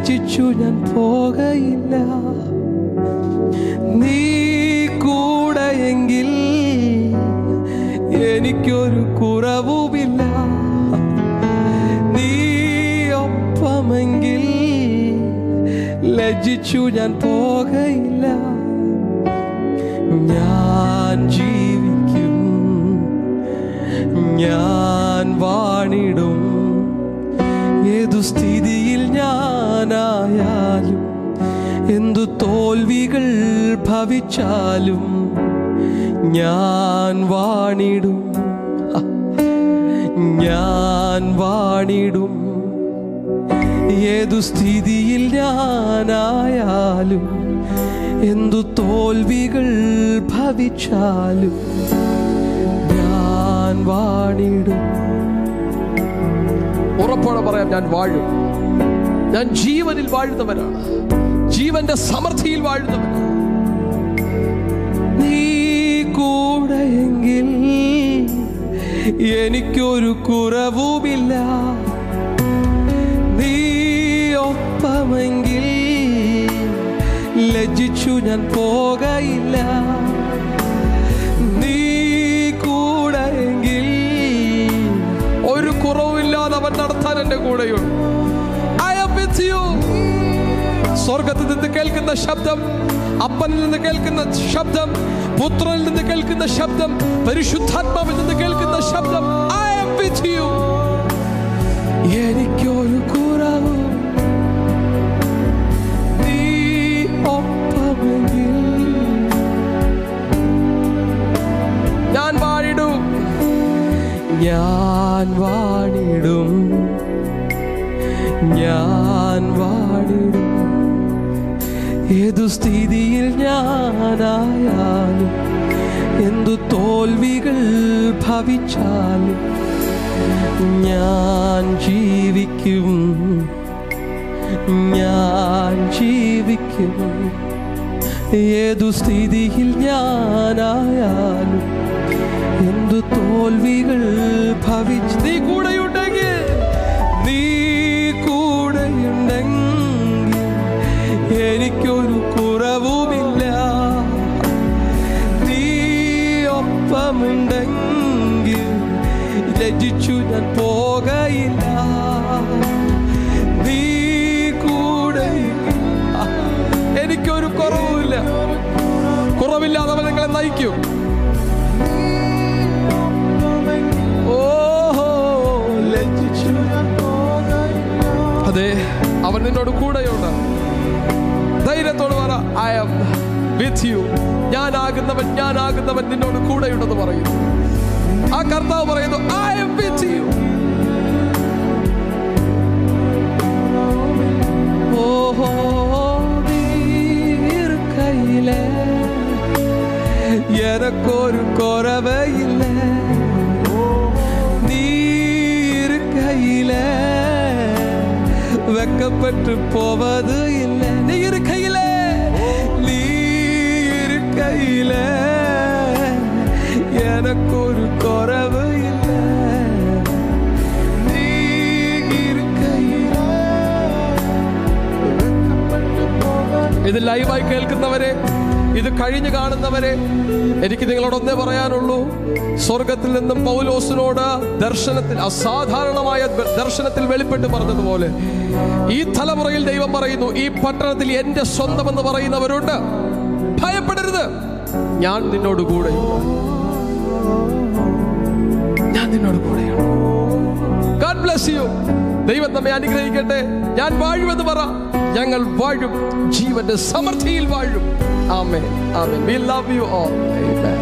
ലജ്ജിച്ചു ഞാൻ പോകയില്ല നീ കൂടെയെങ്കിൽ എനിക്കൊരു കുറവുമില്ല നീ ഒപ്പമെങ്കിൽ ലജ്ജിച്ചു ഞാൻ പോകയില്ല ഞാൻ ജീവിക്കും ഞാൻ വാണിടും ഏതു സ്ഥിതിയിൽ ഞാനായാലും എന്തു തോൽവികൾ ഭവിച്ചാലും ഞാൻ വാണിടും ഹ, ഞാൻ വാണിടും ഏതു സ്ഥിതിയിൽ ഞാനായാലും എന്തു തോൽവികൾ ഭവിച്ചാലും ഞാൻ വാണിടും ഉറപ്പോടെ പറയാം ഞാൻ വാഴും ഞാൻ ജീവനിൽ വാഴുന്നവനാണ് ജീവന്റെ സമൃദ്ധിയിൽ വാഴുന്നവനാണ് നീ കൂടെയെങ്കിൽ എനിക്കൊരു കുറവുമില്ല നീ ഒപ്പമെങ്കിൽ ലജ്ജിച്ചു ഞാൻ പോകയില്ല നീ കൂടെയെങ്കിൽ ഒരു കുറവുമില്ലാതെ അവൻ നടത്താൻ എന്റെ കൂടെയുണ്ട് I am with you. സ്വർഗത്തിൽ നിന്ന് കേൾക്കുന്ന ശബ്ദം അപ്പനിൽ നിന്ന് കേൾക്കുന്ന ശബ്ദം പുത്രനിൽ നിന്ന് കേൾക്കുന്ന ശബ്ദം പരിശുദ്ധാത്മാവിൽ നിന്ന് കേൾക്കുന്ന ശബ്ദം I am with you. എനിക്കൊരു കുറവും നീ ഒപ്പമെങ്കിൽ ഞാൻ വാഴിടും ഞാൻ വാണിടും ഞാൻ വാണിടും ഏതു സ്ഥിതിയിൽ ഞാനായാലും എന്തു തോൽവികൾ ഭവിച്ചാലും ഞാൻ ജീവിക്കും ഞാൻ ജീവിക്കും ഏതു സ്ഥിതിയിൽ ഞാനായാലും എന്തു തോൽവികൾ ഭവിച്ച് നീ കൂടെയുണ്ടെങ്കിൽ നീ കൂടെയുണ്ടെങ്കിൽ എനിക്കൊരു കുറവുമില്ല നീ ഒപ്പമുണ്ടെങ്കിൽ ലജ്ജിച്ചു ഞാൻ പോകയില്ല നീ കൂടെ എനിക്കൊരു കുറവുമില്ല കുറവില്ലാതെ അവൻ നിങ്ങളെ നയിക്കും ഓഹോ ലജ്ജിച്ചു ഞാൻ പോകയില്ല അതെ അവൻ നിന്നോട് കൂടെയുണ്ട് ധൈര്യത്തോട് പറ ഐ ആം വിത്ത് യു ഞാനാകുന്നവൻ ഞാനാകുന്നവൻ നിന്നോട് കൂടെയുണ്ടെന്ന് പറയുന്നു ആ കർത്താവ് പറയുന്നു ഐ ആം വിത്ത് യു ഓഹോ கையிலே எனக்கொரு குறவே இல்லை நீ இருக்கையில வெக்கப்பட்டு போவது இல்லை நீ இருக்கையில நீ இருக்கையில எனக்கொரு குறவு இல்லை நீ இருக்கையில ഇത് ലൈവായി കേൾക്കുന്നവരെ ഇത് കഴിഞ്ഞു കാണുന്നവരെ എനിക്ക് നിങ്ങളോട് ഒന്നേ പറയാനുള്ളൂ സ്വർഗത്തിൽ നിന്നും പൗലോസിനോട് ദർശനത്തിൽ അസാധാരണമായ ദ- ദർശനത്തിൽ വെളിപ്പെട്ട് പറഞ്ഞതുപോലെ ഈ തലമുറയിൽ ദൈവം പറയുന്നു ഈ പട്ടണത്തിൽ എന്റെ സ്വന്തം എന്ന് പറയുന്നവരുണ്ട് ഭയപ്പെടരുത് ഞാൻ നിന്നോട് കൂടെ ഞാൻ നിന്നോട് കൂടെയാണ് ഗാഡ് ബ്ലസ് യു ദൈവം നമ്മെ അനുഗ്രഹിക്കട്ടെ ഞാൻ വാഴുമെന്ന് പറ ഞങ്ങൾ വാഴും ജീവന്റെ സമൃദ്ധിയിൽ വാഴും ആമേൻ ആമേൻ we love you all amen